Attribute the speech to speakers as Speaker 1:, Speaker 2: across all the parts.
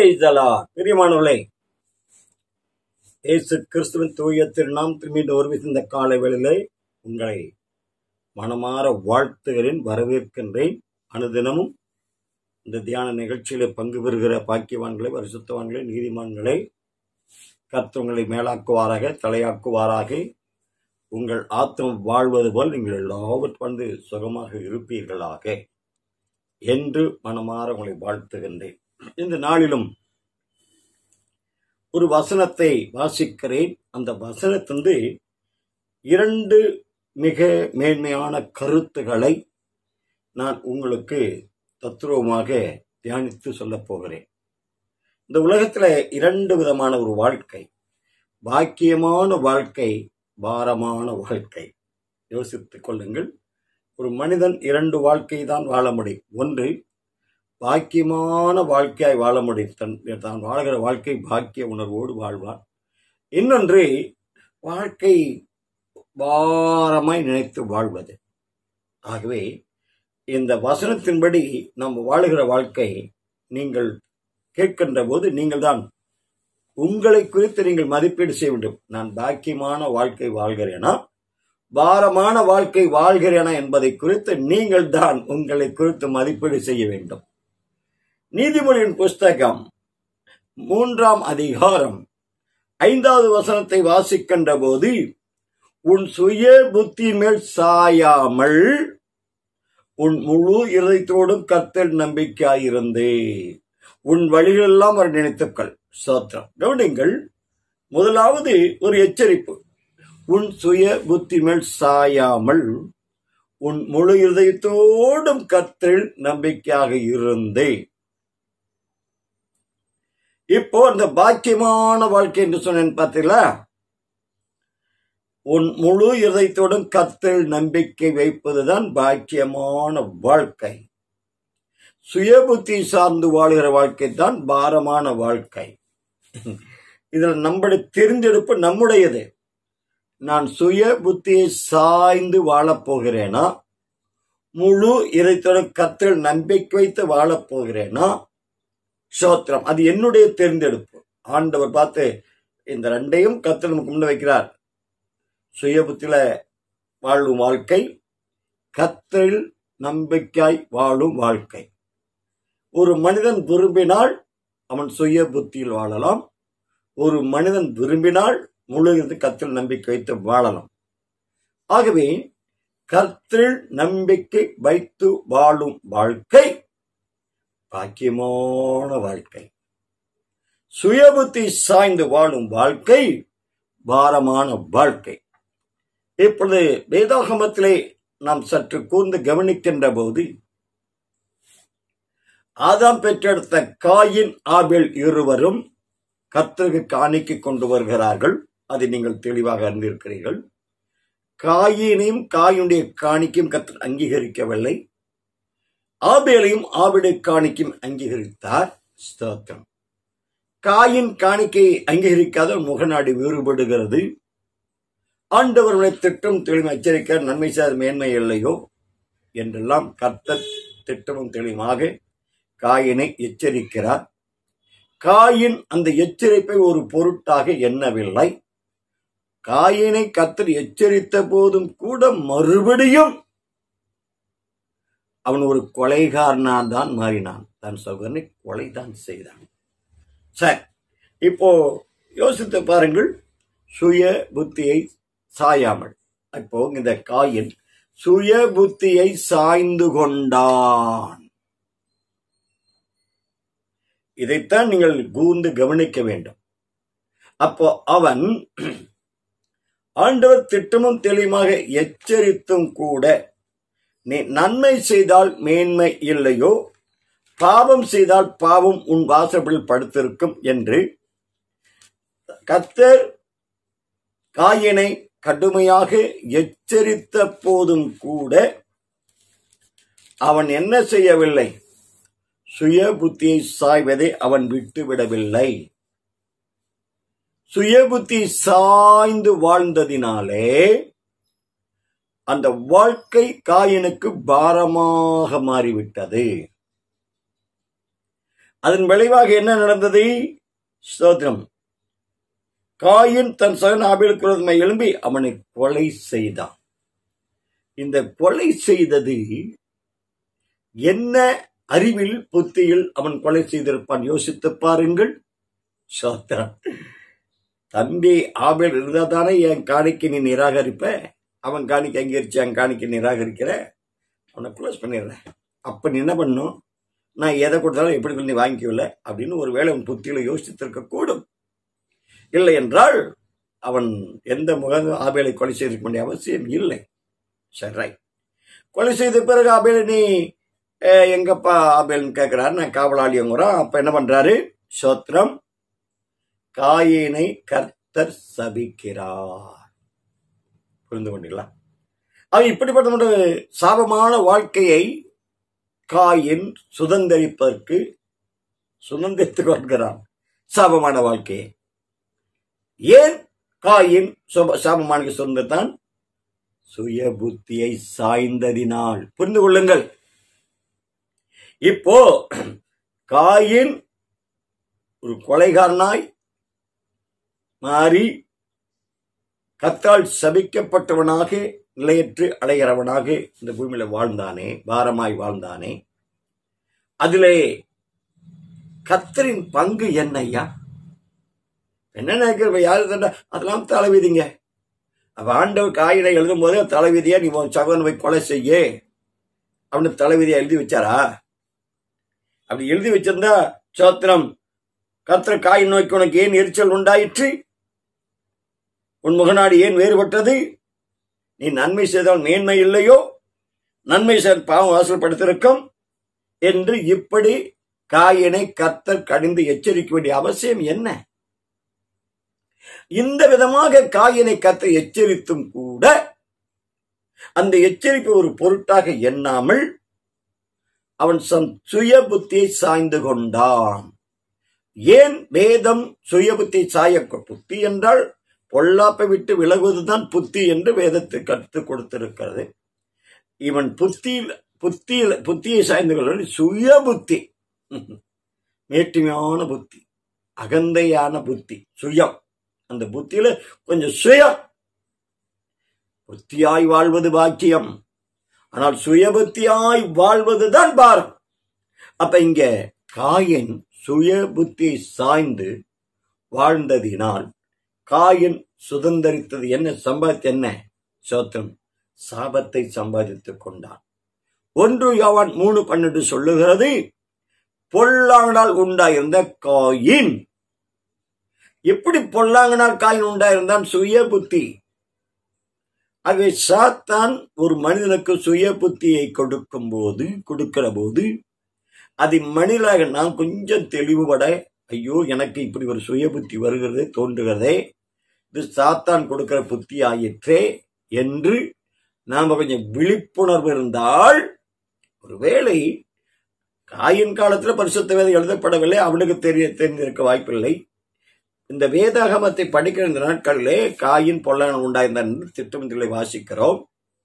Speaker 1: பிரேசலா பிரியமானவர்களே இயேசு கிறிஸ்துவின் தூய திருநாம் மீண்டு ஒரு இந்த காலை வேளையிலே உங்களை மனமாற வாழ்த்துகிறேன் வரவேற்கின்றேன் அனுதினமும் இந்த தியான நிகழ்ச்சியில பங்கு பெறுகிற பாக்கியவான்களை பரிசுத்தவான்களை நீதிமான்களை கர்த்தவங்களை மேலாக்குவாராக தலையாக்குவாராக உங்கள் ஆத்மம் வாழ்வது போல் நீங்கள் எல்லாவற்றும் வந்து சுகமாக இருப்பீர்களாக என்று மனமாற உங்களை வாழ்த்துகின்றேன் இந்த நாளிலும் ஒரு வசனத்தை வாசிக்கிறேன் அந்த வசனத்திலிருந்து இரண்டு மிக மேன்மையான கருத்துக்களை நான் உங்களுக்கு தத்துருவமாக தியானித்து சொல்லப் போகிறேன் இந்த உலகத்துல இரண்டு விதமான ஒரு வாழ்க்கை பாக்கியமான வாழ்க்கை பாரமான வாழ்க்கை யோசித்துக் கொள்ளுங்கள் ஒரு மனிதன் இரண்டு வாழ்க்கை தான் வாழ முடியும் ஒன்று பாக்கியமான வாழ்க்கையாய் வாழ முடியும் தன் தான் வாழ்கிற வாழ்க்கை பாக்கிய உணர்வோடு வாழ்வான் இன்னொன்று வாழ்க்கை பாரமாய் நினைத்து வாழ்வது ஆகவே இந்த வசனத்தின்படி நாம் வாழுகிற வாழ்க்கை நீங்கள் கேட்கின்ற போது நீங்கள் தான் உங்களை குறித்து நீங்கள் மதிப்பீடு செய்ய வேண்டும் நான் பாக்கியமான வாழ்க்கை வாழ்கிறேனா பாரமான வாழ்க்கை வாழ்கிறேனா என்பதை குறித்து நீங்கள் தான் உங்களை குறித்து மதிப்பீடு செய்ய வேண்டும் நீதிமொழியின் புஸ்தகம் மூன்றாம் அதிகாரம் ஐந்தாவது வசனத்தை வாசிக்கின்ற போது உன் சுய புத்தி மேல் சாயாமல் உன் முழு இதயத்தோடும் கத்தல் நம்பிக்கையாயிருந்தே உன் வழிகளெல்லாம் அவர் நினைத்துக்கள் சோத்திரம் கவனிங்கள் முதலாவது ஒரு எச்சரிப்பு உன் சுய புத்தி மேல் சாயாமல் உன் முழு இதயத்தோடும் கத்தல் நம்பிக்கையாக இருந்தே இப்போ அந்த பாக்கியமான வாழ்க்கை என்று சொன்னேன் பார்த்தீங்களா உன் முழு இதயத்தோடும் கத்தல் நம்பிக்கை வைப்பதுதான் பாக்கியமான வாழ்க்கை சுயபுத்தி சார்ந்து வாழ்கிற வாழ்க்கை தான் பாரமான வாழ்க்கை இதில் நம்முடைய தெரிந்தெடுப்பு நம்முடையது நான் சுய புத்தியை சாய்ந்து வாழப் போகிறேனா முழு இறைத்தோட கத்தல் நம்பிக்கை வைத்து வாழப் போகிறேனா சோத்திரம் அது என்னுடைய தேர்ந்தெடுப்பு ஆண்டவர் பார்த்து இந்த ரெண்டையும் கத்தல் நமக்கு முன்ன வைக்கிறார் சுயபுத்தில வாழும் வாழ்க்கை கத்தல் நம்பிக்கையாய் வாழும் வாழ்க்கை ஒரு மனிதன் விரும்பினால் அவன் சுய புத்தியில் வாழலாம் ஒரு மனிதன் விரும்பினால் முழு கத்தில் நம்பிக்கை வைத்து வாழலாம் ஆகவே கர்த்தரில் நம்பிக்கை வைத்து வாழும் வாழ்க்கை பாக்கியமான வாழ்க்கை சுயபுத்தி சாய்ந்து வாழும் வாழ்க்கை பாரமான வாழ்க்கை இப்பொழுது வேதாகமத்திலே நாம் சற்று கூர்ந்து கவனிக்கின்ற போது ஆதாம் பெற்றெடுத்த காயின் ஆபேல் இருவரும் கர்த்தருக்கு காணிக்கை கொண்டு வருகிறார்கள் அதை நீங்கள் தெளிவாக அறிந்திருக்கிறீர்கள் காயினையும் காயுடைய காணிக்கையும் கர்த்தர் அங்கீகரிக்கவில்லை ஆபேலையும் ஆபிடைய காணிக்கையும் அங்கீகரித்தார் ஸ்தோத்திரம் காயின் காணிக்கையை அங்கீகரிக்காத முகநாடி வேறுபடுகிறது ஆண்டவர்களை திட்டம் தெளிவு எச்சரிக்க நன்மை சார் மேன்மை இல்லையோ என்றெல்லாம் கர்த்தர் திட்டமும் தெளிவாக காயினை எச்சரிக்கிறார் காயின் அந்த எச்சரிப்பை ஒரு பொருட்டாக எண்ணவில்லை காயினை கத்தர் எச்சரித்த போதும் கூட மறுபடியும் அவன் ஒரு கொலைகாரனா தான் மாறினான் தன் சகோதரனை கொலைதான் செய்தான் சரி இப்போ யோசித்து பாருங்கள் சுய புத்தியை சாயாமல் இப்போ இந்த காயின் சுய புத்தியை சாய்ந்து கொண்டான் இதைத்தான் நீங்கள் கூர்ந்து கவனிக்க வேண்டும் அப்போ அவன் ஆண்டவர் திட்டமும் தெளிவாக எச்சரித்தும் கூட நீ நன்மை செய்தால் மேன்மை இல்லையோ பாவம் செய்தால் பாவம் உன் வாசப்பில் படுத்திருக்கும் என்று கத்தர் காயினை கடுமையாக எச்சரித்த போதும் கூட அவன் என்ன செய்யவில்லை சுய புத்தியை சாய்வதை அவன் விட்டுவிடவில்லை சுய புத்தி சாய்ந்து வாழ்ந்ததினாலே அந்த வாழ்க்கை காயினுக்கு பாரமாக மாறிவிட்டது அதன் விளைவாக என்ன நடந்தது ஸ்தோத்திரம் காயின் தன் சகன் ஆபேலுக்கு விரோதமாய் எழும்பி அவனை கொலை செய்தான் இந்த கொலை செய்தது என்ன அறிவில் புத்தியில் அவன் கொலை செய்திருப்பான் யோசித்து பாருங்கள் ஸ்தோத்திரம் தம்பி ஆபேல் இருந்தா தானே என் காணிக்கை நீ நிராகரிப்ப அவன் காணிக்கை அங்கீகரிச்சு என் காணிக்கை நிராகரிக்கிற அவனை க்ளோஸ் பண்ணிடுறேன் அப்ப நீ என்ன பண்ணும் நான் எதை கொடுத்தாலும் எப்படி பண்ணி வாங்கிக்கவில்லை அப்படின்னு ஒரு வேளை அவன் புத்தியில யோசித்திருக்க கூடும் இல்லை என்றால் அவன் எந்த முக ஆபேலை கொலை செய்திருக்க வேண்டிய அவசியம் இல்லை சரி right. கொலை செய்த பிறகு ஆபேலை நீ அஹ், எங்கப்பா ஆபேல்னு கேட்கிறாரு நான் காவலாளியங்கிறோம் அப்ப என்ன பண்றாரு சோத்திரம் காயினை கர்த்தர் சபிக்கிறார் புரிந்து கொண்டீங்களா அது இப்படிப்பட்ட ஒரு சாபமான வாழ்க்கையை காயின் சுதந்திரிப்பதற்கு சுதந்திரித்துக் கொள்கிறான் சாபமான வாழ்க்கையை ஏன் காயின் சுப- சாபமான சுதந்திரத்தான் சுய புத்தியை சாய்ந்ததினால் புரிந்து கொள்ளுங்கள் இப்போ காயின் ஒரு கொலைகாரனாய் மாறி கத்தால் சபிக்கப்பட்டவனாக நிலையற்று அடைகிறவனாக இந்த பூமியில வாழ்ந்தானே பாரமாய் வாழ்ந்தானே அதிலே கத்தரின் பங்கு என்ன ஐயா என்ன நினைக்கிற யாரு தண்டா அதெல்லாம் தலைவிதிங்க அப்ப ஆண்டவர் காயினை எழுதும் போதே தலைவிதியா நீ உன் சகோதரனை போய் கொலை செய்ய அப்படின்னு தலைவிதியா எழுதி வச்சாரா அப்படி எழுதி வச்சிருந்தா சோத்திரம் கத்திர காய் நோக்கி உனக்கு ஏன் எரிச்சல் உண்டாயிற்று உன் முகநாடி ஏன் வேறுபட்டது நீ நன்மை செய்தால் மேன்மை இல்லையோ நன்மை செய்த பாவம் வாசல்படுத்திருக்கும் என்று இப்படி காயினை கர்த்தர் கடிந்து எச்சரிக்க வேண்டிய அவசியம் என்ன இந்த விதமாக காயினை கத்த எச்சரித்தும் கூட அந்த எச்சரிப்பு ஒரு பொருட்டாக எண்ணாமல் அவன் சம் சுய புத்தியை சாய்ந்து கொண்டான் ஏன் வேதம் சுய புத்தி சாய புத்தி என்றால் பொல்லாப்பை விட்டு விலகுவதுதான் புத்தி என்று வேதத்துக்கு கற்றுக் கொடுத்திருக்கிறது இவன் புத்தியில் புத்தியில் புத்தியை சாய்ந்து கொள்ள சுய புத்தி மேட்டுமையான புத்தி அகந்தையான புத்தி சுயம் அந்த புத்தியில கொஞ்சம் சுயம் புத்தியாய் வாழ்வது பாக்கியம் ஆனால் சுயபுத்தியாய் வாழ்வதுதான் பாரம் அப்ப இங்க காயின் சுய புத்தியை சாய்ந்து வாழ்ந்ததினால் காயின் சுதந்திரித்தது என்ன சம்பாதித்து என்ன சோத்திரம் சாபத்தை சம்பாதித்துக் கொண்டான் ஒன்று யோவான் மூணு பன்னெண்டு சொல்லுகிறது பொல்லாங்கனால் உண்டாயிருந்த காயின் எப்படி பொல்லாங்கனால் காயின் உண்டாயிருந்தான் சுய புத்தி ஆகவே சாத்தான் ஒரு மனிதனுக்கு சுய புத்தியை கொடுக்கும் போது கொடுக்கிற போது அதை மனிதனாக நான் கொஞ்சம் தெளிவுபட ஐயோ எனக்கு இப்படி ஒரு சுய புத்தி வருகிறது தோன்றுகிறதே இது சாத்தான் கொடுக்கிற புத்தி ஆயிற்றே என்று நாம கொஞ்சம் விழிப்புணர்வு இருந்தால் ஒருவேளை காயின் காலத்துல பரிசுத்த வேதம் எழுதப்படவில்லை அவனுக்கு தெரிய தெரிந்திருக்க வாய்ப்பில்லை இந்த வேதாகமத்தை படிக்கிற இந்த நாட்களிலே காயின் பொல்லன் உண்டாயிருந்தான் என்று திட்டமிட்டலை வாசிக்கிறோம்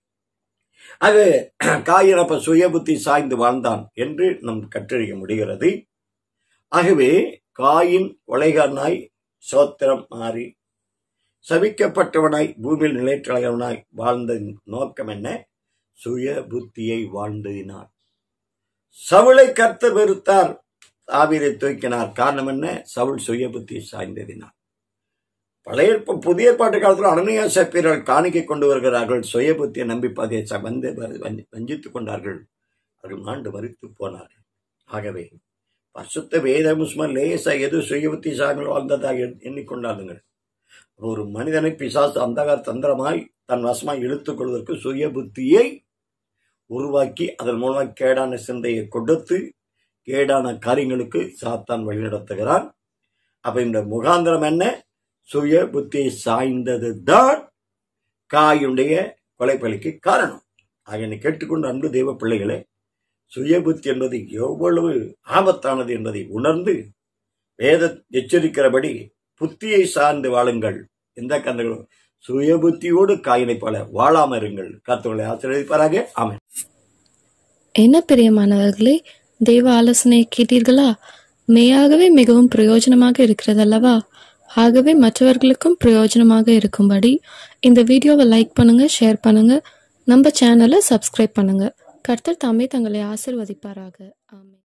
Speaker 1: அது காயின் அப்ப சுயபுத்தி சாய்ந்து வாழ்ந்தான் என்று நம் கற்றறிய முடிகிறது ஆகவே காயின் கொலைகாரனாய் சோத்திரம் மாறி சபிக்கப்பட்டவனாய் பூமியில் நிலைற்றவனாய் வாழ்ந்த நோக்கம் என்ன சுய புத்தியை வாழ்ந்ததினார் சவுளை கர்த்த வெறுத்தார் ஆவிரை தூக்கினார் காரணம் என்ன சவுல் சுய புத்தியை சாய்ந்ததினார் பழைய ஏற்ப- புதிய ஏற்பாட்டு காலத்தில் அனனியா சப்பீர்கள் காணிக்கை கொண்டு வருகிறார்கள் சுய புத்தியை நம்பி பாதையை ச- வந்து வ- வஞ்சி- வஞ்சித்துக் கொண்டார்கள் அவர்கள் மாண்டு மறித்து போனார்கள் ஆகவே பரிசுத்த வேத முஸ்மன் லேசா எது சுய புத்தி சாய்மல் வாழ்ந்ததாக எண்ணி- எண்ணிக்கொண்டார்கள் ஒரு மனிதனை பிசாசு அந்தகார தந்திரமாய் தன் வசமாய் இழுத்துக் கொள்வதற்கு சுய புத்தியை உருவாக்கி அதன் மூலமாக கேடான சிந்தையை கொடுத்து கேடான காரியங்களுக்கு சாத்தான் வழிநடத்துகிறான் அப்ப இந்த முகாந்திரம் என்ன சுய புத்தியை சாய்ந்தது தான் காயுடைய கொலைப்பலிக்கு காரணம் ஆக என்னை கேட்டுக்கொண்ட அன்பு தெய்வ பிள்ளைகளே சுய புத்தி என்பது எவ்வளவு ஆபத்தானது என்பதை உணர்ந்து வேத எச்சரிக்கிறபடி புத்தியை சார்ந்து வாழுங்கள் எந்த கந்தங்களும் சுய புத்தியோடு காயினை போல வாழாம இருங்கள் கர்த்தர்களை ஆசீர்வதிப்பாராக ஆமென்
Speaker 2: என்ன பிரியமானவர்களே தெய்வ ஆலோசனை கேட்டீர்களா மெய்யாகவே மிகவும் பிரயோஜனமாக இருக்கிறது அல்லவா ஆகவே மற்றவர்களுக்கும் பிரயோஜனமாக இருக்கும்படி இந்த வீடியோவை லைக் பண்ணுங்க ஷேர் பண்ணுங்க நம்ம சேனலை சப்ஸ்கிரைப் பண்ணுங்க கர்த்தர் தாமே தங்களை ஆசிர்வதிப்பாராக ஆமென்